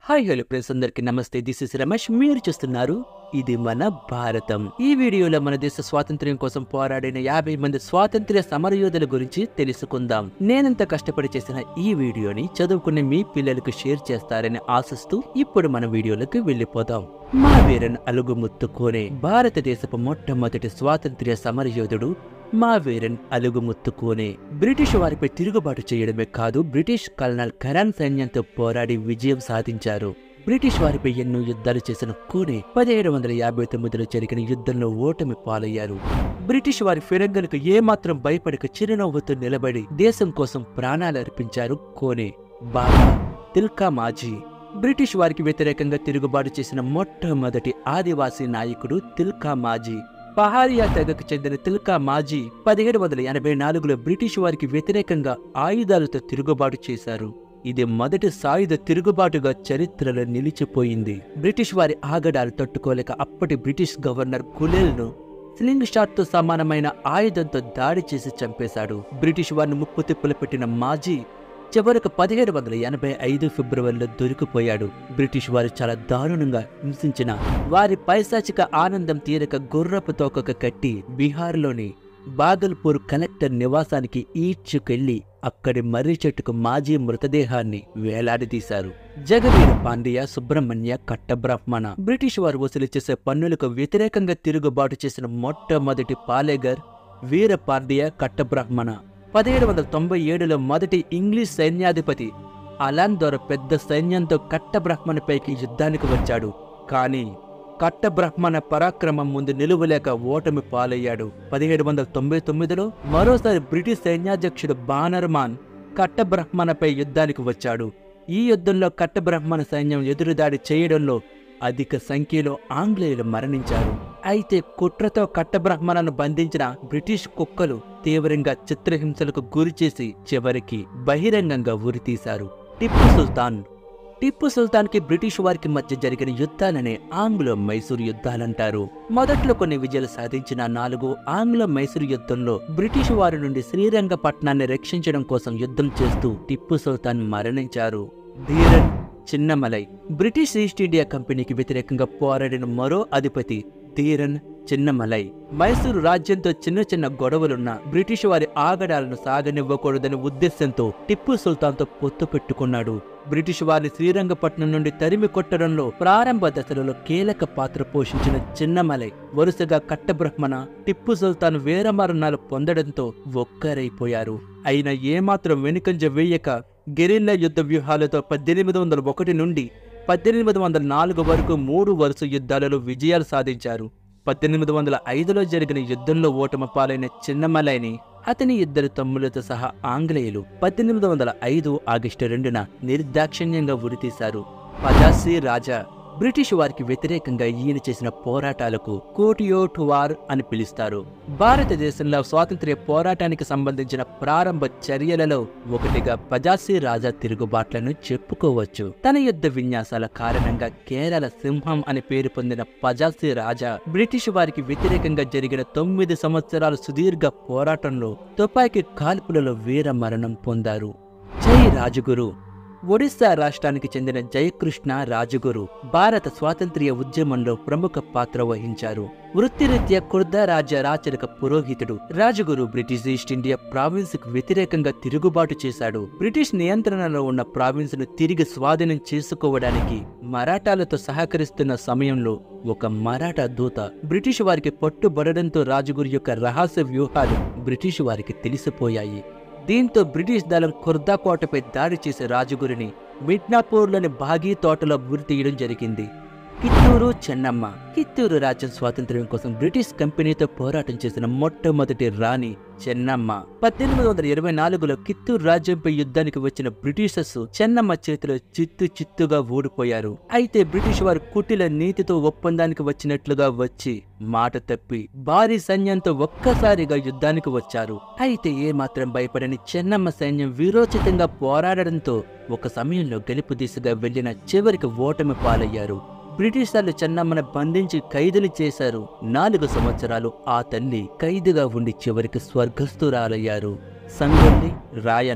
hi hello friends అందరికి నమస్తే this is Ramesh మీరు చూస్తున్నారు ఇది మన భారతం ఈ వీడియోలో మన దేశ స్వాతంత్ర్యం కోసం పోరాడిన యాభై మంది స్వాతంత్ర్య సమరయోధుల గురించి తెలుసుకుందాం నేనెంత కష్టపడి చేసిన ఈ వీడియోని చదువుకునే మీ పిల్లలకు షేర్ చేస్తారని ఆశిస్తూ ఇప్పుడు మన వీడియోలకు వెళ్ళిపోదాం మా వీరన్ అలుగుముత్తు కోనే భారతదేశపు మొట్టమొదటి స్వాతంత్ర్య సమరయోధుడు మా వీరన్ అలుగుముత్తుకోనే బ్రిటిష్ వారిపై తిరుగుబాటు చేయడమే కాదు బ్రిటిష్ కల్నల్ కరాన్ సైన్యంతో పోరాడి విజయం సాధించారు బ్రిటిష్ వారిపై ఎన్నో యుద్ధాలు చేసిన కోనే పదిహేడు వందల యాభై తొమ్మిదిలో జరిగిన యుద్ధంలో ఓటమి పాలయ్యారు బ్రిటిష్ వారి ఫిరంగులకు ఏమాత్రం భయపడక చిరునవ్వుతో నిలబడి దేశం కోసం ప్రాణాలు అర్పించారు కోనే బాబా తిల్కా మాజీ బ్రిటిష్ వారికి వ్యతిరేకంగా తిరుగుబాటు చేసిన మొట్టమొదటి ఆదివాసీ నాయకుడు తిల్కా మాజీ పహారియా తెగకు చెందిన తిల్కా మాజీ పదిహేడు వందల ఎనభై నాలుగులో బ్రిటిష్ వారికి వ్యతిరేకంగా ఆయుధాలతో తిరుగుబాటు చేశారు ఇది మొదటి సాయుధ తిరుగుబాటుగా చరిత్రలో నిలిచిపోయింది బ్రిటిష్ వారి ఆగడాలు తట్టుకోలేక అప్పటి బ్రిటిష్ గవర్నర్ కులేల్ను స్లింగ్ షాట్ తో సమానమైన ఆయుధంతో దాడి చేసి చంపేశాడు బ్రిటిష్ వారిని ముప్పు తిప్పులు పెట్టిన మాజీ చివరకు పదిహేడు వందల ఎనభై ఐదు ఫిబ్రవరిలో దొరికిపోయాడు బ్రిటిష్ వారు చాలా దారుణంగా హింసించిన వారి పైశాచిక ఆనందం తీరక గుర్రపు తోకక కట్టి బీహార్లోని బాగల్పూర్ కలెక్టర్ నివాసానికి ఈడ్చుకెళ్లి అక్కడి మర్రి చెట్టుకు మాజీ మృతదేహాన్ని వేలాడదీశారు జగవీర పాండ్య సుబ్రహ్మణ్య కట్టబ్రహ్మణ బ్రిటిష్ వారు వసూలు చేసే పన్నులకు వ్యతిరేకంగా తిరుగుబాటు చేసిన మొట్టమొదటి పాలేగర్ వీర పాండ్య కట్టబ్రహ్మణ పదిహేడు వందల తొంభై ఏడులో మొదటి ఇంగ్లీష్ సైన్యాధిపతి అలాన్ దొర పెద్ద సైన్యంతో కట్టబ్రహ్మణపైకి యుద్ధానికి వచ్చాడు కానీ కట్టబ్రహ్మణ పరాక్రమం ముందు నిలువలేక ఓటమి పాలయ్యాడు పదిహేడు వందల తొంభై తొమ్మిదిలో మరోసారి బ్రిటిష్ సైన్యాధ్యక్షుడు బానర్మాన్ కట్టబ్రహ్మణపై యుద్ధానికి వచ్చాడు ఈ యుద్ధంలో కట్టబ్రహ్మణ సైన్యం ఎదురుదాడి చేయడంలో అధిక సంఖ్యలో ఆంగ్లేయులు మరణించారు అయితే కుట్రతో కట్టబ్రహ్మణను బంధించిన బ్రిటిష్ కుక్కలు తీవ్రంగా చిత్రహింసలకు గురిచేసి చివరికి బహిరంగంగా ఉరితీశారు టిప్పు సుల్తాన్ టిప్పు సుల్తాన్కి బ్రిటిష్ వారికి మధ్య జరిగిన యుద్ధాలనే ఆంగ్లో మైసూరు యుద్ధాలంటారు మొదట్లో కొన్ని విజయాలు సాధించిన నాలుగు ఆంగ్లో మైసూరు యుద్ధంలో బ్రిటిష్ వారి నుండి శ్రీరంగపట్నాన్ని రక్షించడం కోసం యుద్ధం చేస్తూ టిప్పు సుల్తాన్ మరణించారు Dheeran Chinnamalai British East India కంపెనీకి వ్యతిరేకంగా పోరాడిన మరో అధిపతి ధీరన్ చిన్నమలై మైసూరు రాజ్యంతో చిన్న చిన్న గొడవలున్న బ్రిటిష్ వారి ఆగడాలను సాగనివ్వకూడదనే ఉద్దేశంతో టిప్పు సుల్తాన్తో పొత్తు పెట్టుకున్నాడు బ్రిటిష్ వారిని శ్రీరంగపట్నం నుండి తరిమి కొట్టడంలో ప్రారంభ దశలలో కీలక పాత్ర పోషించిన చిన్నమలై వరుసగా కట్టబ్రహ్మణ టిప్పు సుల్తాన్ వీరమరణాలు పొందడంతో ఒక్కరైపోయారు అయినా ఏమాత్రం వెనుకంజ వేయక గెరిల్లా యుద్ధ వ్యూహాలతో పద్దెనిమిది వందల ఒకటి నుండి పద్దెనిమిది వందల నాలుగు వరకు మూడు వరుస యుద్ధాలలో విజయాలు సాధించారు పద్దెనిమిది వందల ఐదులో జరిగిన యుద్ధంలో ఓటమి పాలైన చిన్నమలైని అతని ఇద్దరు తమ్ములతో సహా ఆంగ్లేయులు పద్దెనిమిది వందల ఐదు ఆగస్టు రెండున నిర్దాక్షిణ్యంగా ఉరితీశారు పదాసి రాజా బ్రిటిష్ వారికి వ్యతిరేకంగా ఈయన చేసిన పోరాటాలకు కోటియోట్ వార్ అని పిలుస్తారు భారతదేశంలో స్వాతంత్ర్య పోరాటానికి సంబంధించిన ప్రారంభ చర్యలలో ఒకటిగా పజాసి రాజా తిరుగుబాట్లను చెప్పుకోవచ్చు తన యుద్ధ విన్యాసాల కారణంగా కేరళ సింహం అని పేరు పొందిన పజాసి రాజా బ్రిటిష్ వారికి వ్యతిరేకంగా జరిగిన తొమ్మిది సంవత్సరాల సుదీర్ఘ పోరాటంలో తుపాకీ కాల్పులలో వీర మరణం పొందారు జై రాజగురు ఒడిశా రాష్ట్రానికి చెందిన జయకృష్ణ రాజగురు భారత స్వాతంత్ర్య ఉద్యమంలో ప్రముఖ పాత్ర వహించారు వృత్తిరీత్యా కుర్దా రాజ్య రాచరిక పురోహితుడు Rajguru British East India province కు వ్యతిరేకంగా తిరుగుబాటు చేశాడు బ్రిటిష్ నియంత్రణలో ఉన్న ప్రావిన్స్ ను తిరిగి స్వాధీనం చేసుకోవడానికి మరాఠాలతో సహకరిస్తున్న సమయంలో ఒక మరాఠా దూత బ్రిటిష్ వారికి పట్టుబడడంతో రాజగురు యొక్క రహస్య వ్యూహాలు బ్రిటిష్ వారికి తెలిసిపోయాయి దీంతో బ్రిటిష్ దళం ఖుర్దా కోటపై దాడి చేసే రాజగురిని మిడ్నాపూర్లోని బాగీ తోటలో గురి తీయడం జరిగింది కిత్తూరు చెన్నమ్మ కిత్తూరు రాజ్యం స్వాతంత్ర్యం కోసం బ్రిటిష్ కంపెనీతో పోరాటం చేసిన మొట్టమొదటి రాణి చెన్నమ్మ పద్దెనిమిది వందల ఇరవై నాలుగులో కిత్తూరు రాజ్యంపై యుద్ధానికి వచ్చిన బ్రిటిషర్స్ చెన్నమ్మ చేతిలో చిత్తు చిత్తుగా ఓడిపోయారు అయితే బ్రిటిష్ వారు కుటిల నీతితో ఒప్పందానికి వచ్చినట్లుగా వచ్చి మాట తప్పి భారీ సైన్యంతో ఒక్కసారిగా యుద్ధానికి వచ్చారు అయితే ఏమాత్రం భయపడని చెన్నమ్మ సైన్యం వీరోచితంగా పోరాడడంతో ఒక సమయంలో గెలుపు దిశగా వెళ్లిన చివరికి ఓటమి పాలయ్యారు బ్రిటిషర్లు చెన్నమ్మను బంధించి ఖైదులు చేశారు నాలుగు సంవత్సరాలు ఆ తల్లి ఖైదుగా ఉండి చివరికి స్వర్గస్థురాలయ్యారు సంగొల్లి రాయన్న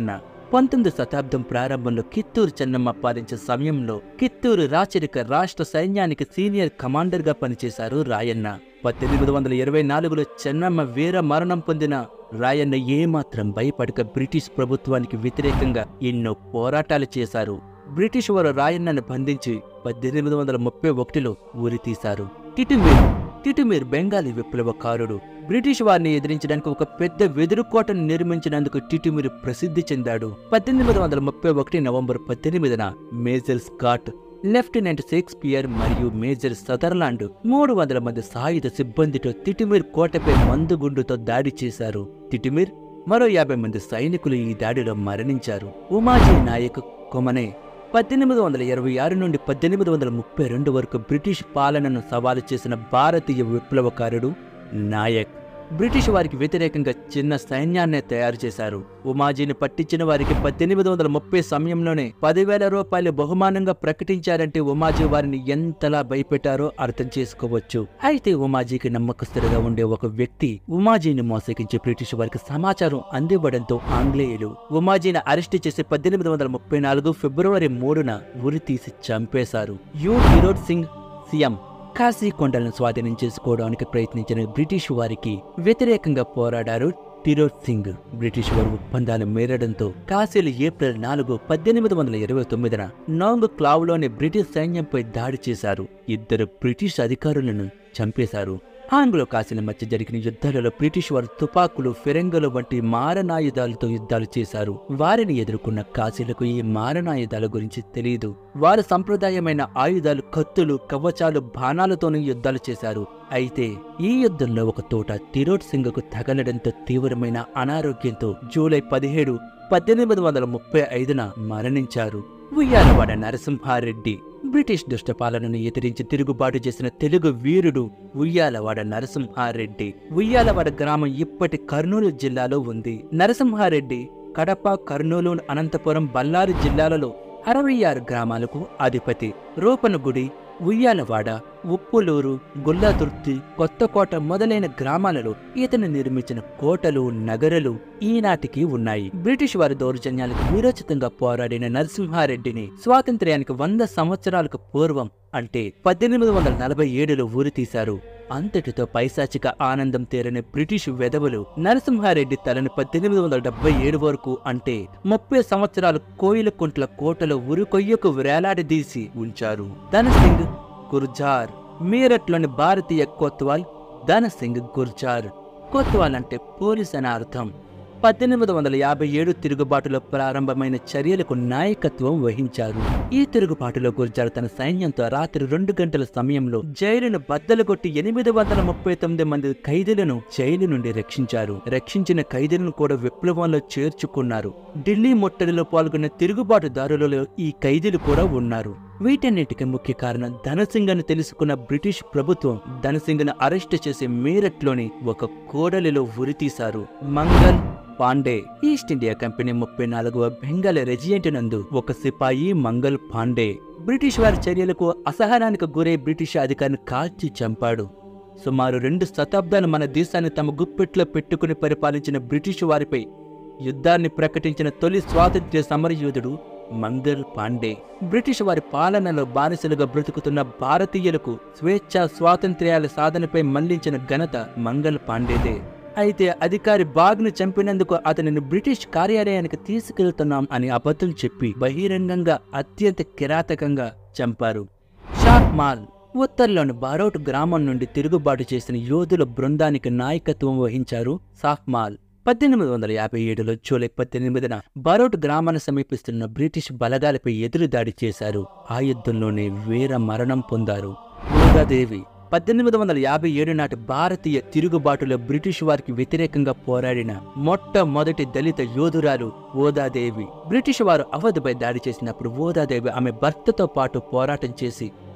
పంతొమ్మిది శతాబ్దం ప్రారంభంలో కిత్తూరు చెన్నమ్మ పాలించే సమయంలో కిత్తూరు రాచరిక రాష్ట్ర సైన్యానికి సీనియర్ కమాండర్ గా పనిచేశారు రాయన్న పద్దెనిమిది వందల ఇరవై నాలుగులో చెన్నమ్మ వీర మరణం పొందిన రాయన్న ఏమాత్రం భయపడక బ్రిటిష్ ప్రభుత్వానికి వ్యతిరేకంగా ఎన్నో పోరాటాలు చేశారు బ్రిటిష్ వారు రాయన్నను బంధించి పద్దెనిమిది వందల ముప్పై ఒకటిలో ఉరి తీశారు టిటిమీర్ టిటిమీర్ బెంగాలీ విప్లవకారుడు బ్రిటిష్ వారిని ఎదిరించడానికి ఒక పెద్ద వెదురుకోటను నిర్మించినందుకు టిటిమీర్ ప్రసిద్ధి చెందాడు పద్దెనిమిది వందల ముప్పై ఒకటి నవంబర్ పద్దెనిమిదిన మేజర్ స్కాట్ లెఫ్టినెంట్ షేక్స్పియర్ మరియు మేజర్ సదర్లాండ్ మూడు వందల మంది సాయుధ సిబ్బందితో తిటిమిర్ కోటపై మందుగుండుతో దాడి చేశారు తిటిమిర్ మరో యాభై మంది సైనికులు ఈ దాడిలో మరణించారు ఉమాజీ నాయక్ కొమనే పద్దెనిమిది వందల ఇరవై ఆరు నుండి పద్దెనిమిది వందల ముప్పై రెండు వరకు బ్రిటిష్ పాలనను సవాలు చేసిన భారతీయ విప్లవకారుడు నాయక్ బ్రిటిష్ వారికి వ్యతిరేకంగా చిన్న సైన్యాన్నే తయారు చేశారు ఉమాజీని పట్టించిన వారికి పద్దెనిమిది వందల ముప్పై సమయంలోనే పదివేల రూపాయలు బహుమానంగా ప్రకటించారంటే ఉమాజీ వారిని ఎంతలా భయపెట్టారో అర్థం చేసుకోవచ్చు అయితే ఉమాజీకి నమ్మకస్తుడిగా ఉండే ఒక వ్యక్తి ఉమాజీని మోసగించి బ్రిటిష్ వారికి సమాచారం అందివ్వడంతో ఆంగ్లేయులు ఉమాజీని అరెస్ట్ చేసి పద్దెనిమిది వందల ముప్పై నాలుగు ఫిబ్రవరి మూడున ఉరి తీసి చంపేశారు యూ హిరోడ్ సింగ్ సీఎం కాశీ కొండలను స్వాధీనం చేసుకోవడానికి ప్రయత్నించిన బ్రిటిష్ వారికి వ్యతిరేకంగా పోరాడారు టిరోడ్ సింగ్ బ్రిటిష్ వారు ఒప్పందాలు మేరడంతో కాశీలు ఏప్రిల్ నాలుగు పద్దెనిమిది వందల ఇరవై తొమ్మిదిన నాంగ్ క్లావ్లోని బ్రిటిష్ సైన్యంపై దాడి చేశారు ఇద్దరు బ్రిటిష్ అధికారులను చంపేశారు ఆంగ్లో కాశీల మధ్య జరిగిన యుద్ధాలలో బ్రిటిష్ వారు తుపాకులు ఫిరంగులు వంటి మారణాయుధాలతో యుద్ధాలు చేశారు వారిని ఎదుర్కొన్న కాశీలకు ఈ మారణాయుధాల గురించి తెలియదు వారు సంప్రదాయమైన ఆయుధాలు కత్తులు కవచాలు బాణాలతోనూ యుద్ధాలు చేశారు అయితే ఈ యుద్ధంలో ఒక తోట తిరోడ్ సింగ్కు తగలడంతో తీవ్రమైన అనారోగ్యంతో జూలై పదిహేడు పద్దెనిమిది వందల ముప్పై ఐదున మరణించారు ఉయ్యాలవాడ నరసింహారెడ్డి బ్రిటిష్ దుష్టపాలనను ఎదిరించి తిరుగుబాటు చేసిన తెలుగు వీరుడు ఉయ్యాలవాడ నరసింహారెడ్డి ఉయ్యాలవాడ గ్రామం ఇప్పటి కర్నూలు జిల్లాలో ఉంది నరసింహారెడ్డి కడప కర్నూలు అనంతపురం బళ్ళారి జిల్లాలలో అరవై ఆరు గ్రామాలకు అధిపతి రూపనగుడి ఉయ్యాలవాడ ఉప్పులూరు గుల్లాదుర్తి కొత్తకోట మొదలైన గ్రామాలలో ఇతను నిర్మించిన కోటలు నగరలు ఈనాటికి ఉన్నాయి బ్రిటిష్ వారి దౌర్జన్యాలకు వీరోచితంగా పోరాడిన నరసింహారెడ్డిని స్వాతంత్ర్యానికి వంద సంవత్సరాలకు పూర్వం అంటే పద్దెనిమిది వందల నలభై ఏడులో ఊరి తీశారు అంతటితో పైశాచిక ఆనందం తేరని బ్రిటిష్ వెధవులు నరసింహారెడ్డి తలను పద్దెనిమిది వందల డెబ్బై ఏడు వరకు అంటే ముప్పై సంవత్సరాలు కోయిలకుంట్ల కోటలో ఉరికొయ్యకు వేలాడదీసి ఉంచారు ధనసింగ్ గుర్జార్ మీరట్లోని భారతీయ కొత్వాల్ ధనసింగ్ గుర్జార్ కొత్వాల్ అంటే పోలీస్ అని అర్థం పద్దెనిమిది వందల యాభై ఏడు తిరుగుబాటులో ప్రారంభమైన చర్యలకు నాయకత్వం వహించారు ఈ తిరుగుబాటులో గుర్జారు తన సైన్యంతో రాత్రి రెండు గంటల సమయంలో జైలును బద్దలు కొట్టి ఎనిమిది వందల ముప్పై తొమ్మిది మంది ఖైదీలను జైలు నుండి రక్షించారు రక్షించిన ఖైదీలను కూడా విప్లవంలో చేర్చుకున్నారు ఢిల్లీ ముట్టడిలో పాల్గొన్న తిరుగుబాటుదారులలో ఈ ఖైదీలు కూడా ఉన్నారు వీటన్నిటికీ ముఖ్య కారణం ధనసింగ్ అని తెలుసుకున్న బ్రిటిష్ ప్రభుత్వం ధనసింగ్ను అరెస్ట్ చేసి మీరట్లోని ఒక కోడలిలో ఉరితీశారు Mangal Pandey East India company ముప్పై నాలుగవ బెంగాల్ రెజిమెంట్ నందు ఒక సిపాయి మంగల్ పాండే బ్రిటిష్ వారి చర్యలకు అసహనానికి గురై బ్రిటిష్ అధికారిని కాల్చి చంపాడు సుమారు రెండు శతాబ్దాలు మన దేశాన్ని తమ గుప్పెట్లో పెట్టుకుని పరిపాలించిన బ్రిటిష్ వారిపై యుద్ధాన్ని ప్రకటించిన తొలి స్వాతంత్ర్య సమరయోధుడు మంగల్ పాండే బ్రిటిష్ వారి పాలనలో బానిసలుగా బ్రతుకుతున్న భారతీయులకు స్వేచ్ఛ స్వాతంత్ర్యాల సాధనపై మళ్లించిన ఘనత మంగల్ పాండేదే అయితే అధికారి బాగ్ను చంపినందుకు అతనిని బ్రిటిష్ కార్యాలయానికి తీసుకెళ్తున్నాం అని అబద్ధం చెప్పి బహిరంగంగా అత్యంత కిరాతకంగా చంపారు షాక్ మాల్ ఉత్తర్లోని బారోట్ గ్రామం నుండి తిరుగుబాటు చేసిన యోధుల బృందానికి నాయకత్వం వహించారు సాఫ్మాల్ పద్దెనిమిది వందల యాభై ఏడులో జూలై పద్దెనిమిదిన బరోట్ గ్రామాన్ని సమీపిస్తున్న బ్రిటిష్ బలగాలపై ఎదురుదాడి చేశారు ఆ యుద్ధంలోనే వీర మరణం పొందారు గోదాదేవి పద్దెనిమిది వందల యాభై ఏడు నాటి భారతీయ తిరుగుబాటులో బ్రిటిష్ వారికి వ్యతిరేకంగా పోరాడిన మొట్టమొదటి దళిత యోధురాలు ఓదాదేవి బ్రిటిష్ వారు అవధపై దాడి చేసినప్పుడు ఓదాదేవి ఆమె భర్తతో పాటు పోరాటం చేసి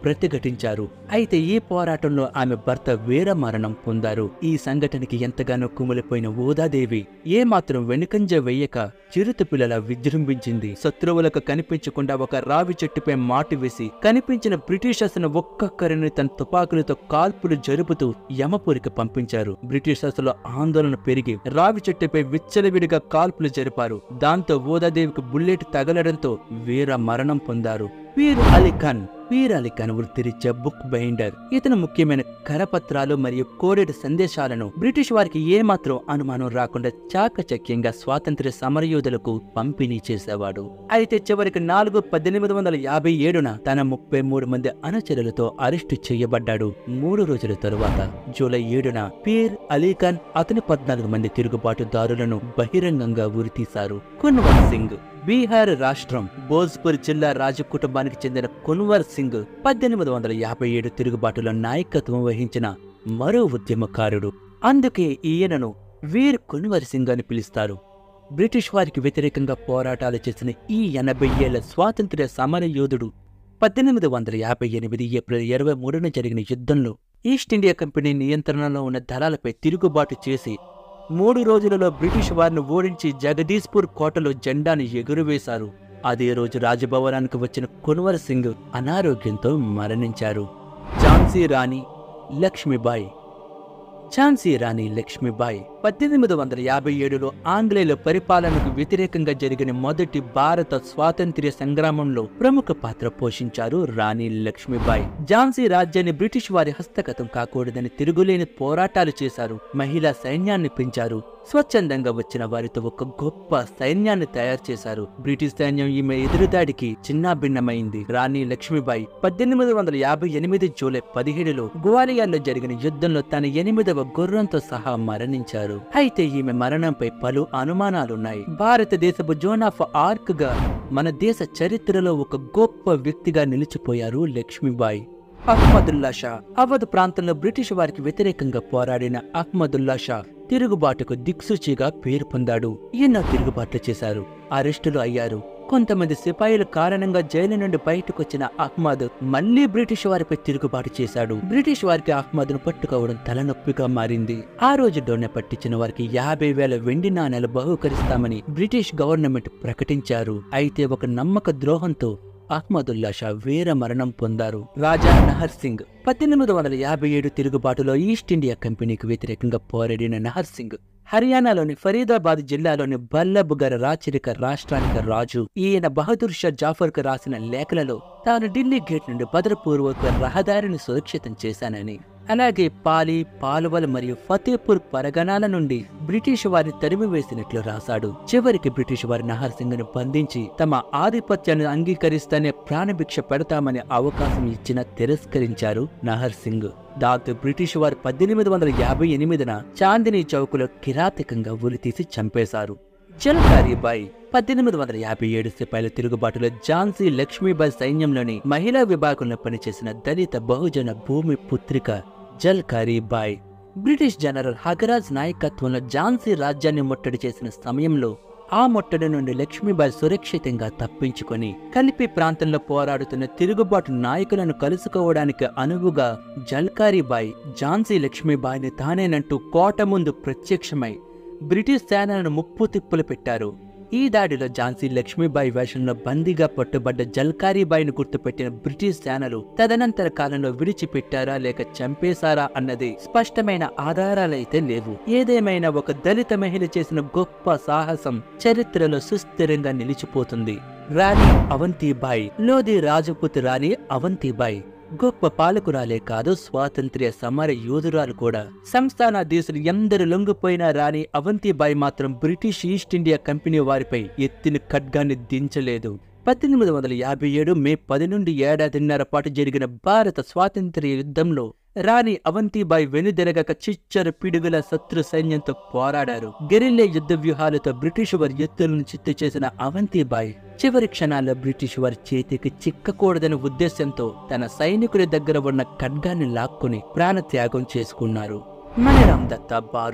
ప్రతిఘటించారు అయితే ఈ పోరాటంలో ఆమె భర్త వీర మరణం పొందారు ఈ సంఘటనకి ఎంతగానో కుమిలిపోయిన ఓదాదేవి ఏమాత్రం వెనుకంజ వెయ్యక చిరుత పిల్లల విజృంభించింది శత్రువులకు కనిపించకుండా ఒక రావి చెట్టుపై మాటు వేసి కనిపించిన బ్రిటిషర్స్ను ఒక్కొక్కరిని తన తుపాకులతో కాల్పులు జరుపుతూ యమపురికి పంపించారు బ్రిటిషర్స్లో ఆందోళన పెరిగి రావి చెట్టుపై విచ్చలవిడిగా కాల్పులు జరిపారు దాంతో ఓదాదేవికి బుల్లెట్ తగలడంతో వీర మరణం పొందారు పీర్ అలీఖాన్ పీర్ అలీఖాన్ వృత్తిరీత్యా బుక్ బైండర్ ఇతను ముఖ్యమైన కరపత్రాలు మరియు కోడెడు సందేశాలను బ్రిటిష్ వారికి ఏమాత్రం అనుమానం రాకుండా చాకచక్యంగా స్వాతంత్ర్య సమరయోధులకు పంపిణీ చేసేవాడు అయితే చివరికి నాలుగు పద్దెనిమిది వందల యాభై ఏడున తన ముప్పై మూడు మంది అనుచరులతో అరెస్టు చేయబడ్డాడు మూడు రోజుల తరువాత జూలై ఏడున పీర్ అలీఖాన్ అతని పద్నాలుగు మంది తిరుగుబాటుదారులను బహిరంగంగా ఉరితీశారు కున్వర్ సింగ్ బీహార్ రాష్ట్రం భోజ్పూర్ జిల్లా రాజు కుటుంబానికి చెందిన కున్వర్ సింగ్ పద్దెనిమిది వందల యాభై ఏడు తిరుగుబాటులో నాయకత్వం వహించిన మరో ఉద్యమకారుడు అందుకే ఈయనను వీర్ కున్వర్ సింగ్ అని పిలుస్తారు బ్రిటిష్ వారికి వ్యతిరేకంగా పోరాటాలు చేసిన ఈ ఎనభై ఏళ్ల స్వాతంత్ర్య సమర యోధుడు పద్దెనిమిది వందల యాభై ఎనిమిది ఏప్రిల్ ఇరవై మూడున జరిగిన యుద్ధంలో ఈస్ట్ ఇండియా కంపెనీ నియంత్రణలో ఉన్న దళాలపై తిరుగుబాటు చేసి మూడు రోజులలో బ్రిటిష్ వారిని ఓడించి జగదీష్పూర్ కోటలో జెండాను ఎగురవేశారు అదే రోజు రాజభవనానికి వచ్చిన కున్వర్ సింగ్ అనారోగ్యంతో మరణించారు ఝాన్సీ రాణి లక్ష్మీబాయి ఝాన్సీ రాణి లక్ష్మీబాయి పద్దెనిమిది వందల యాభై ఏడులో ఆంగ్లేయుల పరిపాలనకు వ్యతిరేకంగా జరిగిన మొదటి భారత స్వాతంత్ర్య సంగ్రామంలో ప్రముఖ పాత్ర పోషించారు రాణి లక్ష్మీబాయి ఝాన్సీ రాజ్యాన్ని బ్రిటిష్ వారి హస్తగతం కాకూడదని తిరుగులేని పోరాటాలు చేశారు మహిళా సైన్యాన్ని పెంచారు స్వచ్ఛందంగా వచ్చిన వారితో ఒక గొప్ప సైన్యాన్ని తయారు చేశారు బ్రిటిష్ సైన్యం ఈమె ఎదురుదాడికి చిన్నాభిన్నమైంది రాణి లక్ష్మీబాయి పద్దెనిమిది వందల యాభై ఎనిమిది జూలై పదిహేడులో గ్వాలియర్లో జరిగిన యుద్ధంలో తన ఎనిమిదవ గుర్రంతో సహా మరణించారు అయితే ఈమె మరణంపై పలు అనుమానాలున్నాయి భారతదేశపు జోన్ ఆఫ్ ఆర్క్ గా మన దేశ చరిత్రలో ఒక గొప్ప వ్యక్తిగా నిలిచిపోయారు లక్ష్మీబాయి అహ్మదుల్లా షా అవధ్ ప్రాంతంలో బ్రిటిష్ వారికి వ్యతిరేకంగా పోరాడిన అహ్మదుల్లా షా తిరుగుబాటుకు దిక్సూచిగా పేరు పొందాడు ఎన్నో తిరుగుబాట్లు చేశారు అరెస్టులు అయ్యారు కొంతమంది సిపాయిల కారణంగా జైలు నుండి బయటకొచ్చిన అహ్మద్ మళ్లీ బ్రిటిష్ వారిపై తిరుగుబాటు చేశాడు బ్రిటిష్ వారికి అహ్మద్ను పట్టుకోవడం తలనొప్పిగా మారింది ఆ రోజుల్లోనే పట్టించిన వారికి యాభై వేల వెండి నాణేలు బహుకరిస్తామని బ్రిటిష్ గవర్నమెంట్ ప్రకటించారు అయితే ఒక నమ్మక ద్రోహంతో అహ్మదుల్లా షా వీర మరణం పొందారు రాజా నహర్ సింగ్ పద్దెనిమిది వందల యాభై ఏడు తిరుగుబాటులో ఈస్ట్ ఇండియా కంపెనీకి వ్యతిరేకంగా పోరాడిన నహర్ సింగ్ హర్యానాలోని ఫరీదాబాద్ జిల్లాలోని బల్లభుగర రాచరిక రాష్ట్రానికి రాజు ఈయన బహదూర్ షా జాఫర్ కు రాసిన లేఖలలో తాను ఢిల్లీ గేట్ నుండి భద్రపూర్వక రహదారిని సురక్షితం చేశానని అలాగే పాలి పాలువల్ మరియు ఫతేపూర్ పరగణాల నుండి బ్రిటిష్ వారిని తరిమి వేసినట్లు రాశాడు చివరికి బ్రిటిష్ వారి నహర్ సింగ్ ను బంధించి తమ ఆధిపత్యాన్ని అంగీకరిస్తేనే ప్రాణభిక్ష పెడతామని అవకాశం ఇచ్చిన తిరస్కరించారు నహర్ సింగ్ దాంతో బ్రిటిష్ వారు పద్దెనిమిది వందల యాభై ఎనిమిదిన చాందినీ చౌకులో కిరాతకంగా ఉరితీసి చంపేశారు జలకారీబాయి పద్దెనిమిది వందల యాభై ఏడు సిపాయిల తిరుగుబాటులో ఝాన్సీ లక్ష్మీబాయి సైన్యంలోని మహిళా విభాగంలో పనిచేసిన దళిత బహుజన భూమి పుత్రిక జల్కారీబాయ్ బ్రిటిష్ జనరల్ హగరాజ్ నాయకత్వంలో ఝాన్సీ రాజ్యాన్ని ముట్టడి చేసిన సమయంలో ఆ ముట్టడి నుండి లక్ష్మీబాయి సురక్షితంగా తప్పించుకొని కలిపి ప్రాంతంలో పోరాడుతున్న తిరుగుబాటు నాయకులను కలుసుకోవడానికి అనువుగా జల్కారీబాయి ఝాన్సీ లక్ష్మీబాయిని తానేనంటూ కోట ముందు ప్రత్యక్షమై బ్రిటిష్ సేనలను ముప్పు తిప్పులు పెట్టారు ఈ దాడిలో ఝాన్సీ లక్ష్మీబాయి వేషంలో బందీగా పట్టుబడ్డ జల్కారీబాయిని గుర్తుపెట్టిన బ్రిటిష్ సేనలు తదనంతర కాలంలో విడిచిపెట్టారా లేక చంపేశారా అన్నది స్పష్టమైన ఆధారాలైతే లేవు ఏదేమైనా ఒక దళిత మహిళ చేసిన గొప్ప సాహసం చరిత్రలో సుస్థిరంగా నిలిచిపోతుంది రాణి అవంతిబాయి లోది రాజపుత్ రాణి అవంతిబాయి గొప్ప పాలకురాలే కాదు స్వాతంత్ర్య సమర యోధురాలు కూడా సంస్థానాధీశులు ఎందరు లొంగిపోయినా రాని అవంతిబాయి మాత్రం బ్రిటిష్ ఈస్ట్ ఇండియా కంపెనీ వారిపై ఎత్తిన ఖడ్గాన్ని దించలేదు పద్దెనిమిది వందల యాభై ఏడు మే పది నుండి ఏడాదిన్నర పాటు జరిగిన భారత స్వాతంత్ర్య యుద్ధంలో రాణి అవంతిబాయి వెనుదిరగక చిచ్చర పిడుగుల శత్రు సైన్యంతో పోరాడారు గెరిల్లే యుద్ధ వ్యూహాలతో బ్రిటిష్ వారి ఎత్తులను చిత్తు చేసిన అవంతిబాయి చివరి క్షణాల్లో బ్రిటిష్ వారి చేతికి చిక్కకూడదనే ఉద్దేశంతో తన సైనికుడి దగ్గర ఉన్న ఖడ్గాన్ని లాక్కుని ప్రాణత్యాగం చేసుకున్నారు మనరామ్ దత్తా బారు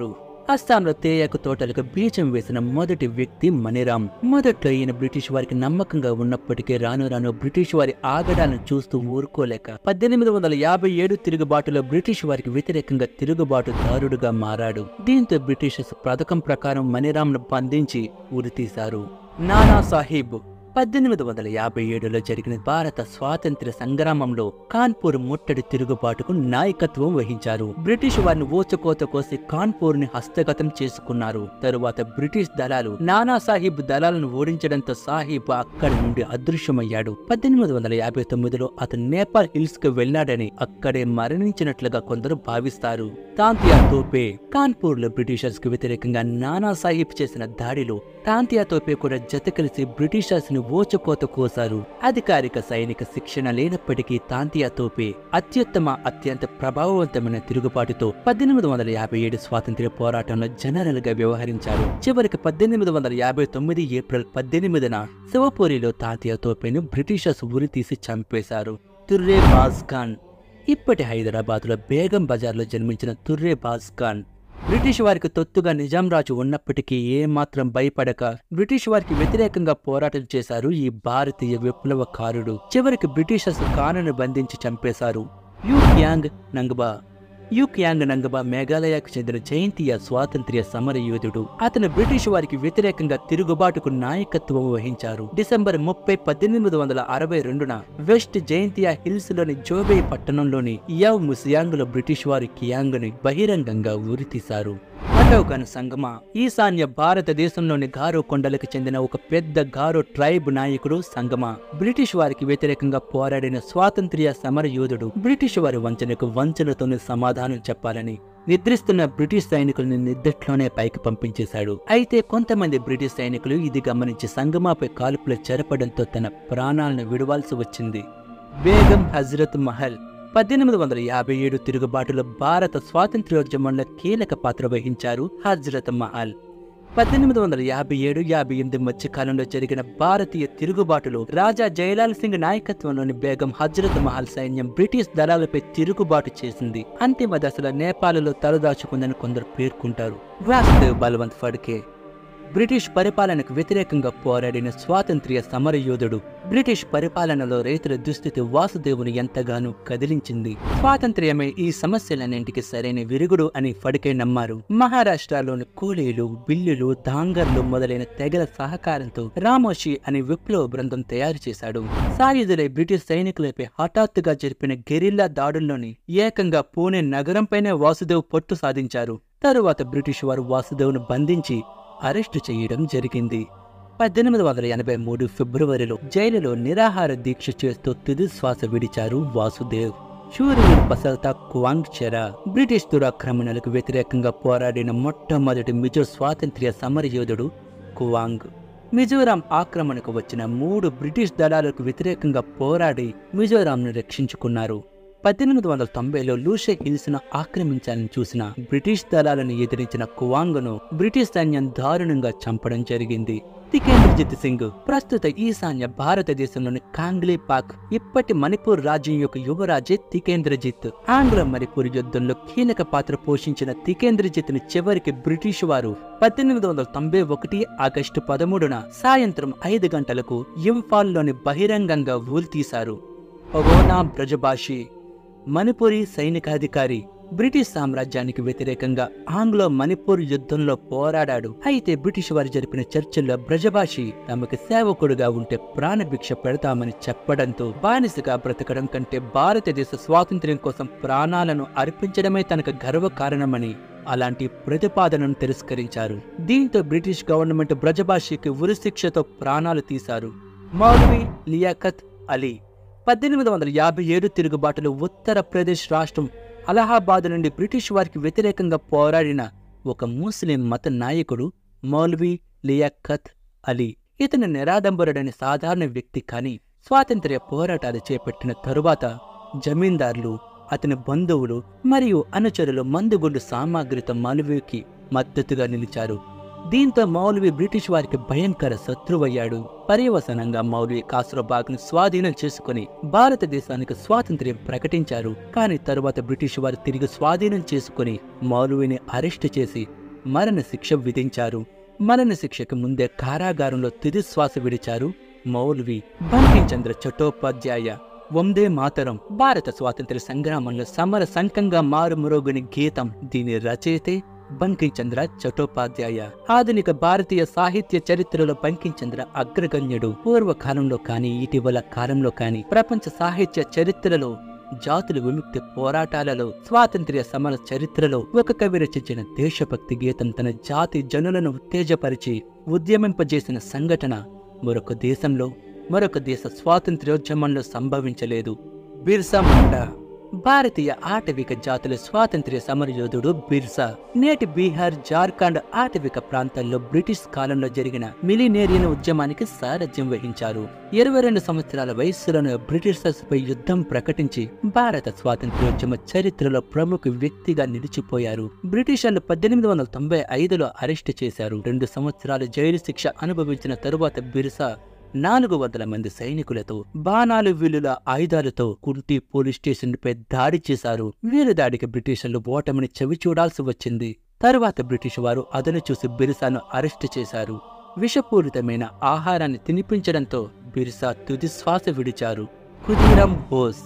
అస్సాంలో తేయాకు తోటలకు బీజం వేసిన మొదటి వ్యక్తి మణిరామ్ మొదట్లో ఈయన బ్రిటిష్ వారికి నమ్మకంగా ఉన్నప్పటికీ రాను రాను బ్రిటిష్ వారి ఆగడాలను చూస్తూ ఊరుకోలేక పద్దెనిమిది వందల యాభై ఏడు తిరుగుబాటులో బ్రిటిష్ వారికి వ్యతిరేకంగా తిరుగుబాటుదారుడుగా మారాడు దీంతో బ్రిటిషర్స్ పథకం ప్రకారం మణిరామ్ను బంధించి ఉరితీశారు నానా సాహిబ్ పద్దెనిమిది వందల యాభై ఏడులో జరిగిన భారత స్వాతంత్ర్య సంగ్రామంలో కాన్పూర్ ముట్టడి తిరుగుబాటుకు నాయకత్వం వహించారు బ్రిటిష్ వారిని ఊచకోత కోసి కాన్పూర్ ని హస్తగతం చేసుకున్నారు తరువాత బ్రిటిష్ దళాలు నానా సాహిబ్ దళాలను ఓడించడంతో సాహిబ్ అక్కడి నుండి అదృశ్యమయ్యాడు పద్దెనిమిది వందల యాభై తొమ్మిదిలో అతను నేపాల్ హిల్స్ కు వెళ్లాడని అక్కడే మరణించినట్లుగా కొందరు భావిస్తారు తాంతియా తోపే కాన్పూర్ లో బ్రిటిషర్స్ కు వ్యతిరేకంగా నానా సాహిబ్ చేసిన దాడిలో తాంతియా తోపే కూడా జత కలిసి బ్రిటిషర్స్ ని ఓచకోత కోసారు అధికారిక సైనిక శిక్షణ లేనప్పటికీ తాంతియా తోపే అత్యుత్తమ అత్యంత ప్రభావవంతమైన తిరుగుబాటుతో పద్దెనిమిది వందల యాభై ఏడు స్వాతంత్ర్య పోరాటంలో జనరల్ గా వ్యవహరించారు చివరికి పద్దెనిమిది వందల యాభై తొమ్మిది ఏప్రిల్ పద్దెనిమిదిన శివపూరిలో తాంతియా తోపేను బ్రిటిషర్స్ ఉరి తీసి చంపేశారు తుర్రే బాజ్ ఖాన్ ఇప్పటి హైదరాబాద్ లో బేగం బజార్లో జన్మించిన తుర్రే బాజ్ ఖాన్ బ్రిటిష్ వారికి తొత్తుగా నిజాం రాజు ఉన్నప్పటికీ ఏమాత్రం భయపడక బ్రిటిష్ వారికి వ్యతిరేకంగా పోరాటం చేశారు ఈ భారతీయ విప్లవకారుడు చివరికి బ్రిటిషర్స్ ఖాన్ను బంధించి చంపేశారు యూ క్యాంగ్ నంగబా యూ క్యాంగ్ నంగబా మేఘాలయకు చెందిన జయంతియ స్వాతంత్ర్య సమర యోధుడు అతను బ్రిటిష్ వారికి వ్యతిరేకంగా తిరుగుబాటుకు నాయకత్వం వహించారు డిసెంబర్ ముప్పై పద్దెనిమిది వందల అరవై రెండున వెస్ట్ జయంతియా హిల్స్ లోని జోబే పట్టణంలోని యవ్ ముసియాంగ్ లో బ్రిటిష్ వారు కియాంగ్ ని బహిరంగంగా ఉరితీశారు అటోగన్ సంగమ ఈశాన్య భారతదేశంలోని గారో కొండలకు చెందిన ఒక పెద్ద గారో ట్రైబ్ నాయకుడు సంగమ బ్రిటిష్ వారికి వ్యతిరేకంగా పోరాడిన స్వాతంత్ర్య సమర యోధుడు బ్రిటిష్ వారి వంచనకు వంచనతోనే సమాధానం చెప్పాలని నిద్రిస్తున్న బ్రిటిష్ సైనికుల్ని నిద్దట్లోనే పైకి పంపించేశాడు అయితే కొంతమంది బ్రిటిష్ సైనికులు ఇది గమనించి సంగమాపై కాల్పులు చెరపడంతో తన ప్రాణాలను విడవాల్సి వచ్చింది బేగం హజరత్ మహల్ పద్దెనిమిది వందల యాభై ఏడు తిరుగుబాటులో భారత స్వాతంత్ర్యోద్యమంలో కీలక పాత్ర వహించారు హజ్రత్ మహల్ పద్దెనిమిది వందల యాభై ఏడు యాభై ఎనిమిది మధ్య కాలంలో జరిగిన భారతీయ తిరుగుబాటులో రాజా జయలాల్ సింగ్ నాయకత్వంలోని బేగం హజ్రత్ మహల్ సైన్యం బ్రిటిష్ దళాలపై తిరుగుబాటు చేసింది అంతిమ దశలో నేపాల్లో తలదాచుకుందని కొందరు పేర్కొంటారు వాసుదేవ్ బలవంత్ ఫడ్కే బ్రిటిష్ పరిపాలనకు వ్యతిరేకంగా పోరాడిన స్వాతంత్ర్య సమరయోధుడు బ్రిటిష్ పరిపాలనలో రైతుల దుస్థితి వాసుదేవుని ఎంతగానో కదిలించింది స్వాతంత్ర్యమే ఈ సమస్యలన్నింటికి సరైన విరుగుడు అని ఫడికే నమ్మారు మహారాష్ట్రలోని కూలీలు బిల్లులు దాంగర్లు మొదలైన తెగల సహకారంతో రామోషి అనే విప్లవ బృందం తయారు చేశాడు సాయుధులై బ్రిటిష్ సైనికులపై హఠాత్తుగా జరిపిన గెరిల్లా దాడుల్లోని ఏకంగా పూణే నగరంపైనే వాసుదేవ్ పట్టు సాధించారు తరువాత బ్రిటిష్ వారు వాసుదేవ్ను బంధించి అరెస్టు చేయడం జరిగింది పద్దెనిమిది వందల ఎనభై మూడు ఫిబ్రవరిలో జైలులో నిరాహార దీక్ష చేస్తూ తుది శ్వాస విడిచారు వాసుదేవ్ షూర్వీర్ పసల్తా కువాంగ్ చెరా బ్రిటిష్ దురాక్రమణలకు వ్యతిరేకంగా పోరాడిన మొట్టమొదటి మిజో స్వాతంత్ర్య సమరయోధుడు కువాంగ్ మిజోరాం ఆక్రమణకు వచ్చిన మూడు బ్రిటిష్ దళాలకు వ్యతిరేకంగా పోరాడి మిజోరాంను రక్షించుకున్నారు పద్దెనిమిది వందల తొంభైలో లూషే హిల్స్ ను ఆక్రమించాలని చూసిన బ్రిటిష్ దళాలను ఎదిరించిన కువాంగ్ను బ్రిటిష్ సైన్యం దారుణంగా చంపడం జరిగింది తికేంద్రజిత్ సింగ్ ప్రస్తుత ఈశాన్య భారతదేశంలోని కాంగ్లీ పాక్ ఇప్పటి మణిపూర్ రాజ్యం యొక్క యువరాజే తికేంద్రజిత్ ఆంగ్ల మణిపూర్ యుద్ధంలో కీలక పాత్ర పోషించిన తికేంద్రజిత్ ని చివరికి బ్రిటిష్ వారు పద్దెనిమిది వందల తొంభై ఒకటి ఆగస్టు పదమూడున సాయంత్రం ఐదు గంటలకు ఇంఫాల్లోని బహిరంగంగా ఊల్తీశారు పవోనా బ్రజభాషి మణిపురి సైనికాధికారి బ్రిటిష్ సామ్రాజ్యానికి వ్యతిరేకంగా ఆంగ్లో మణిపూర్ యుద్ధంలో పోరాడాడు అయితే బ్రిటిష్ వారు జరిపిన చర్చల్లో బ్రజభాషి తమకు సేవకుడుగా ఉంటే ప్రాణభిక్ష పెడతామని చెప్పడంతో బానిసగా బ్రతకడం కంటే భారతదేశ స్వాతంత్ర్యం కోసం ప్రాణాలను అర్పించడమే తనకు గర్వ కారణమని అలాంటి ప్రతిపాదనను తిరస్కరించారు దీంతో బ్రిటిష్ గవర్నమెంట్ బ్రజభాషికి ఉరిశిక్షతో ప్రాణాలు తీశారు మౌలవి లియాఖత్ అలీ పద్దెనిమిది వందల యాభై ఏడు తిరుగుబాటులో ఉత్తరప్రదేశ్ రాష్ట్రం అలహాబాద్ నుండి బ్రిటిష్ వారికి వ్యతిరేకంగా పోరాడిన ఒక ముస్లిం మత నాయకుడు మౌల్వీ లియాఖత్ అలీ ఇతను నిరాడంబరుడని సాధారణ వ్యక్తి కానీ స్వాతంత్ర్య పోరాటాలు చేపట్టిన తరువాత జమీందార్లు అతని బంధువులు మరియు అనుచరులు మందుగుండు సామాగ్రితో మౌలవీకి మద్దతుగా నిలిచారు దీంతో మౌలవి బ్రిటిష్ వారికి భయంకర శత్రువయ్యాడు పర్యవసనంగా మౌలవి కాసరోబాగ్ను స్వాధీనం చేసుకుని భారతదేశానికి స్వాతంత్ర్యం ప్రకటించారు కానీ తరువాత బ్రిటిష్ వారు తిరిగి స్వాధీనం చేసుకుని మౌలవిని అరెస్టు చేసి మరణ శిక్ష విధించారు మరణ శిక్షకు ముందే కారాగారంలో తుది శ్వాస విడిచారు మౌల్వి బంకించంద్ర చట్టోపాధ్యాయ వందే మాతరం భారత స్వాతంత్ర్య సంగ్రామంలో సమర సంకంగా మారుమురోగుని గీతం దీని రచయితే బంకించంద్ర చట్టోపాధ్యాయ ఆధునిక భారతీయ సాహిత్య చరిత్రలో బంకించంద్ర అగ్రగణ్యుడు పూర్వకాలంలో కాని ఇటీవల కాలంలో కాని ప్రపంచ సాహిత్య చరిత్రలో జాతుల విముక్తి పోరాటాలలో స్వాతంత్ర్య సమర చరిత్రలో ఒక కవి రచించిన దేశభక్తి గీతం తన జాతి జనులను ఉత్తేజపరిచి ఉద్యమింపజేసిన సంఘటన మరొక దేశంలో మరొక దేశ స్వాతంత్ర్యోద్యమంలో సంభవించలేదు బిర్సా ముండా భారతీయ ఆటవిక జాతుల స్వాతంత్ర్య సమరయోధుడు బిర్సా నేటి బీహార్ జార్ఖండ్ ఆటవిక ప్రాంతాల్లో బ్రిటిష్ కాలంలో జరిగిన మిలినేరియన్ ఉద్యమానికి సారథ్యం వహించారు ఇరవై రెండు సంవత్సరాల వయస్సులోనే బ్రిటిషర్స్ పై యుద్ధం ప్రకటించి భారత స్వాతంత్ర్యోద్యమ చరిత్రలో ప్రముఖ వ్యక్తిగా నిలిచిపోయారు బ్రిటిషర్లు పద్దెనిమిది వందల తొంభై ఐదులో అరెస్టు చేశారు రెండు సంవత్సరాలు జైలు శిక్ష అనుభవించిన తరువాత బిర్సా నాలుగు వందల మంది సైనికులతో బాణాలు విల్లుల ఆయుధాలతో కుంటి పోలీస్ స్టేషన్ పై దాడి చేశారు వీరి దాడికి బ్రిటిషర్లు ఓటమిని చవి చూడాల్సి వచ్చింది తరువాత బ్రిటిష్ వారు అదను చూసి బిర్సాను అరెస్టు చేశారు విషపూరితమైన ఆహారాన్ని తినిపించడంతో బిర్సా తుది శ్వాస విడిచారు ఖుదీరాం బోస్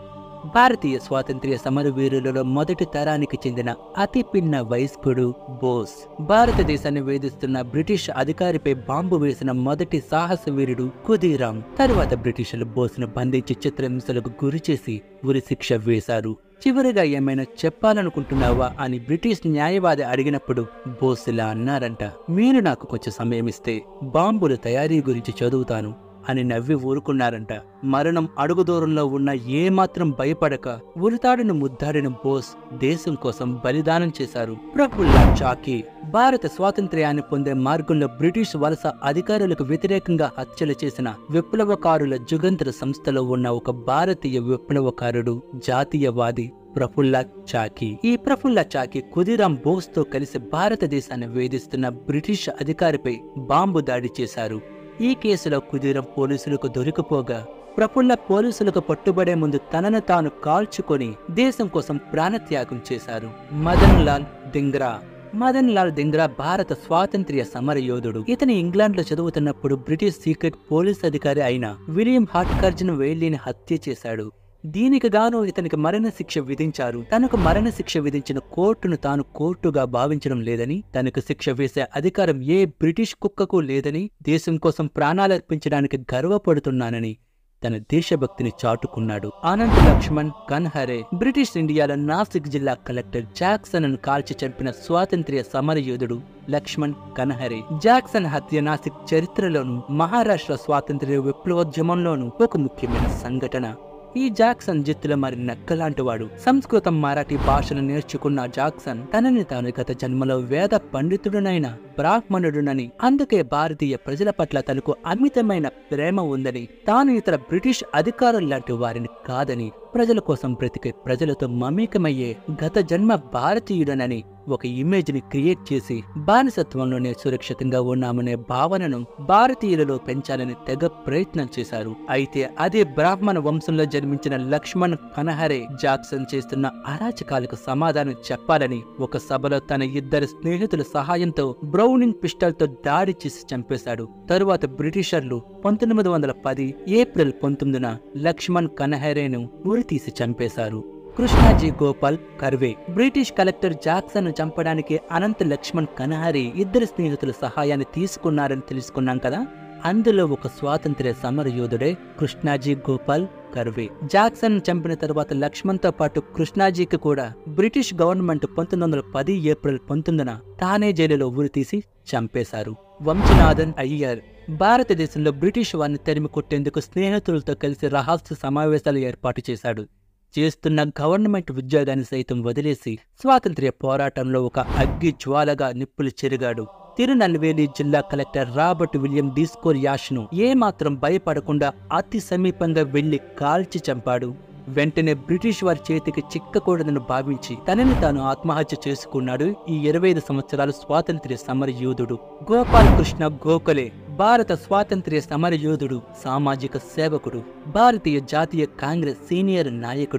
భారతీయ స్వాతంత్ర్య సమరవీరులలో మొదటి తరానికి చెందిన అతి పిన్న వయస్కుడు బోస్ భారతదేశాన్ని వేధిస్తున్న బ్రిటిష్ అధికారిపై బాంబు వేసిన మొదటి సాహస వీరుడు ఖుదీరాం తరువాత బ్రిటిషర్లు బోస్ను బంధించి చిత్రహింసలకు గురి చేసి ఉరి శిక్ష వేశారు చివరిగా ఏమైనా చెప్పాలనుకుంటున్నావా అని బ్రిటిష్ న్యాయవాది అడిగినప్పుడు బోస్ ఇలా అన్నారంట మీరు నాకు కొంచెం సమయం ఇస్తే బాంబుల తయారీ గురించి చదువుతాను అని నవ్వి ఊరుకున్నారంట మరణం అడుగు దూరంలో ఉన్న ఏమాత్రం భయపడక ఉరితాడిన ముద్దాడిన బోస్ దేశం కోసం బలిదానం చేశారు ప్రఫుల్లా చాకీ భారత స్వాతంత్ర్యాన్ని పొందే మార్గంలో బ్రిటిష్ వలస అధికారులకు వ్యతిరేకంగా హత్యలు చేసిన విప్లవకారుల జుగంతర సంస్థలో ఉన్న ఒక భారతీయ విప్లవకారుడు జాతీయవాది ప్రఫుల్లా చాకీ ఈ ప్రఫుల్లా చాకీ కుదిరాం బోస్ తో కలిసి భారతదేశాన్ని వేధిస్తున్న బ్రిటిష్ అధికారిపై బాంబు దాడి చేశారు ఈ కేసులో కుదిరం పోలీసులకు దొరికిపోగా ప్రఫుల్ల పోలీసులకు పట్టుబడే ముందు తనను తాను కాల్చుకొని దేశం కోసం ప్రాణత్యాగం చేశారు మదన్ లాల్ దింగ్రా మదన్ లాల్ దింగ్రా భారత స్వాతంత్ర్య సమర యోధుడు ఇతను ఇంగ్లాండ్ లో చదువుతున్నప్పుడు బ్రిటిష్ సీక్రెట్ పోలీస్ అధికారి అయిన విలియం హాట్కర్జన్ వేలిని హత్య చేశాడు దీనికి గాను ఇతనికి మరణ శిక్ష విధించారు తనకు మరణ శిక్ష విధించిన కోర్టును తాను కోర్టుగా భావించడం లేదని తనకు శిక్ష వేసే అధికారం ఏ బ్రిటిష్ కుక్కకు లేదని దేశం కోసం ప్రాణాలర్పించడానికి గర్వపడుతున్నానని తన దేశభక్తిని చాటుకున్నాడు ఆనంద్ లక్ష్మణ్ కన్హరే బ్రిటిష్ ఇండియాలో నాసిక్ జిల్లా కలెక్టర్ జాక్సన్ ను కాల్చి చంపిన స్వాతంత్ర్య సమరయోధుడు లక్ష్మణ్ కన్హరే జాక్సన్ హత్య నాసిక్ చరిత్రలోను మహారాష్ట్ర స్వాతంత్ర్య విప్లవోద్యమంలోను ఒక ముఖ్యమైన సంఘటన ఈ జాక్సన్ జిత్తుల మరి నక్కలాంటివాడు సంస్కృతం మరాఠీ భాషను నేర్చుకున్న జాక్సన్ తనని తాను గత జన్మలో వేద పండితుడునైన బ్రాహ్మణుడునని అందుకే భారతీయ ప్రజల పట్ల తనకు అమితమైన ప్రేమ ఉందని తాను ఇతర బ్రిటిష్ అధికారుల్లాంటి వారిని కాదని ప్రజల కోసం బ్రతికే ప్రజలతో మమేకమయ్యే గత జన్మ భారతీయుడనని ఒక ఇమేజ్ ని క్రియేట్ చేసి బానిసత్వంలోనే సురక్షితంగా ఉన్నామనే భావనను భారతీయులలో పెంచాలని తెగ ప్రయత్నం చేశారు అయితే అదే బ్రాహ్మణ వంశంలో జన్మించిన లక్ష్మణ్ కనహరే జాక్సన్ చేస్తున్న అరాచకాలకు సమాధానం చెప్పాలని ఒక సభలో తన ఇద్దరు స్నేహితుల సహాయంతో బ్రౌనింగ్ పిస్టల్ తో దాడి చేసి చంపేశాడు తరువాత బ్రిటిషర్లు పంతొమ్మిది వందల పది ఏప్రిల్ పంతొమ్మిదిన లక్ష్మణ్ కనహరేను ఉరితీసి చంపేశారు Krishnaji Gopal Karve British collector Jackson ను చంపడానికి అనంత లక్ష్మణ్ కనహరి ఇద్దరు స్నేహితుల సహాయాన్ని తీసుకున్నారని తెలుసుకున్నాం కదా అందులో ఒక స్వాతంత్ర్య సమర యోధుడే కృష్ణాజీ గోపాల్ కర్వే జాక్సన్ చంపిన తరువాత లక్ష్మణ్ తో పాటు కృష్ణాజీకి కూడా బ్రిటిష్ గవర్నమెంట్ పంతొమ్మిది వందల పది ఏప్రిల్ పంతొమ్మిదిన తానే జైలులో ఊరి తీసి చంపేశారు వంశనాథన్ అయ్యర్ భారతదేశంలో బ్రిటిష్ వారిని తరిమి కొట్టేందుకు స్నేహితులతో కలిసి రహస్య సమావేశాలు ఏర్పాటు చేశాడు చేస్తున్న గవర్నమెంట్ ఉద్యోగాన్ని సైతం వదిలేసి స్వాతంత్ర్య పోరాటంలో ఒక అగ్గి జ్వాలగా నిప్పులు చెరిగాడు తిరునల్వేలి జిల్లా కలెక్టర్ రాబర్ట్ విలియం డిస్కోర్ యాష్ను ఏమాత్రం భయపడకుండా అతి సమీపంగా వెళ్లి కాల్చి చంపాడు వెంటనే బ్రిటిష్ వారి చేతికి చిక్కకూడదని భావించి తనని తాను ఆత్మహత్య చేసుకున్నాడు ఈ ఇరవై ఐదు సంవత్సరాల స్వాతంత్ర్య సమర యోధుడు గోపాల్ కృష్ణ గోఖలే భారత స్వాతంత్ర్య సమర యోధుడు సామాజిక సేవకుడు భారతీయ జాతీయ కాంగ్రెస్ సీనియర్ నాయకుడు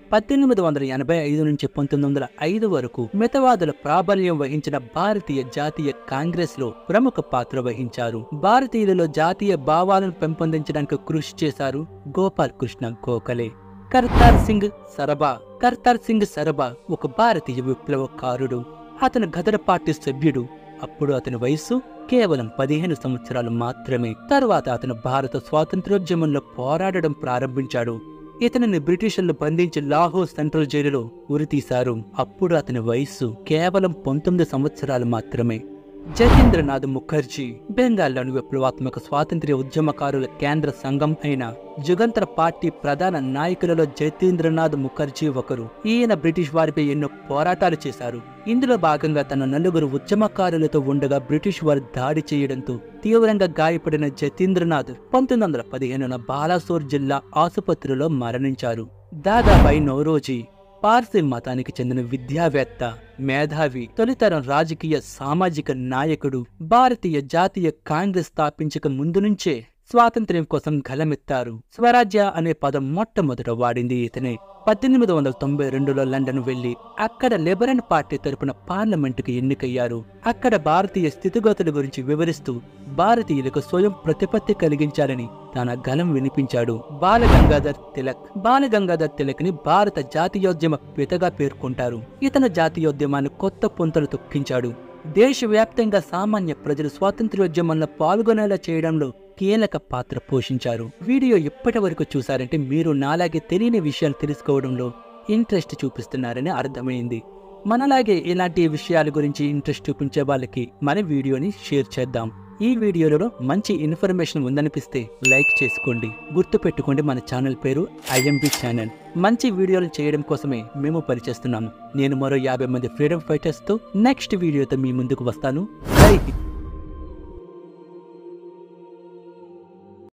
పద్దెనిమిది వందల ఎనభై ఐదు నుంచి పంతొమ్మిది వందల ఐదు వరకు మితవాదుల ప్రాబల్యం వహించిన భారతీయ జాతీయ కాంగ్రెస్ లో ప్రముఖ పాత్ర వహించారు భారతీయులలో జాతీయ భావాలను పెంపొందించడానికి కృషి చేశారు గోపాల్ కృష్ణ గోఖలే కర్తార్ సింగ్ సరబా కర్తార్ సింగ్ సరబా ఒక భారతీయ విప్లవకారుడు అతను గదర్ పార్టీ సభ్యుడు అప్పుడు అతని వయస్సు కేవలం పదిహేను సంవత్సరాలు మాత్రమే తరువాత అతను భారత స్వాతంత్రోద్యమంలో పోరాడడం ప్రారంభించాడు ఇతనిని బ్రిటిషర్లు బంధించి లాహోర్ సెంట్రల్ జైలులో ఉరితీశారు అప్పుడు అతని వయస్సు కేవలం పంతొమ్మిది సంవత్సరాలు మాత్రమే జతీంద్రనాథ్ ముఖర్జీ బెంగాల్లోని విప్లవాత్మక స్వాతంత్ర్య ఉద్యమకారుల కేంద్ర సంఘం అయిన జుగంతర పార్టీ ప్రధాన నాయకులలో జతీంద్రనాథ్ ముఖర్జీ ఒకరు ఈయన బ్రిటిష్ వారిపై ఎన్నో పోరాటాలు చేశారు ఇందులో భాగంగా తన నలుగురు ఉద్యమకారులతో ఉండగా బ్రిటిష్ వారు దాడి చేయడంతో తీవ్రంగా గాయపడిన జతీంద్రనాథ్ పంతొమ్మిది వందల పదిహేనున బాలాసోర్ జిల్లా ఆసుపత్రిలో మరణించారు దాదాబాయి నౌరోజీ పార్సీ మతానికి చెందిన విద్యావేత్త మేధావి తొలితరం రాజకీయ సామాజిక నాయకుడు భారతీయ జాతీయ కాంగ్రెస్ స్థాపించక ముందు నుంచే స్వాతంత్ర్యం కోసం గలమెత్తారు స్వరాజ్య అనే పదం మొట్టమొదట వాడింది ఇతనే పద్దెనిమిది వందల తొంభై రెండులో లండన్ వెళ్లి అక్కడ లిబరల్ పార్టీ తరపున పార్లమెంటుకు ఎన్నికయ్యారు అక్కడ భారతీయ స్థితిగతుల గురించి వివరిస్తూ భారతీయులకు స్వయం ప్రతిపత్తి కలిగించాలని తన గలం వినిపించాడు బాలగంగాధర్ తిలక్ బాలగంగాధర్ తిలక్ ని భారత జాతీయోద్యమ పితగా పేర్కొంటారు ఇతను జాతీయోద్యమాన్ని కొత్త పుంతలు తొక్కించాడు దేశవ్యాప్తంగా సామాన్య ప్రజలు స్వాతంత్ర్యోద్యమంలో పాల్గొనేలా చేయడంలో కీలక పాత్ర పోషించారు వీడియో ఇప్పటి వరకు చూసారంటే మీరు నాలాగే తెలియని విషయాలు తెలుసుకోవడంలో ఇంట్రెస్ట్ చూపిస్తున్నారని అర్థమైంది మనలాగే ఇలాంటి విషయాల గురించి ఇంట్రెస్ట్ చూపించే వాళ్ళకి మన వీడియోని షేర్ చేద్దాం ఈ వీడియోలో మంచి ఇన్ఫర్మేషన్ ఉందనిపిస్తే లైక్ చేసుకోండి గుర్తు పెట్టుకోండి మన ఛానల్ పేరు ఐఎంబి ఛానల్ మంచి వీడియోలు చేయడం కోసమే మేము పనిచేస్తున్నాము నేను మరో యాభై మంది ఫ్రీడమ్ ఫైటర్స్ తో నెక్స్ట్ వీడియోతో మీ ముందుకు వస్తాను జై హింద్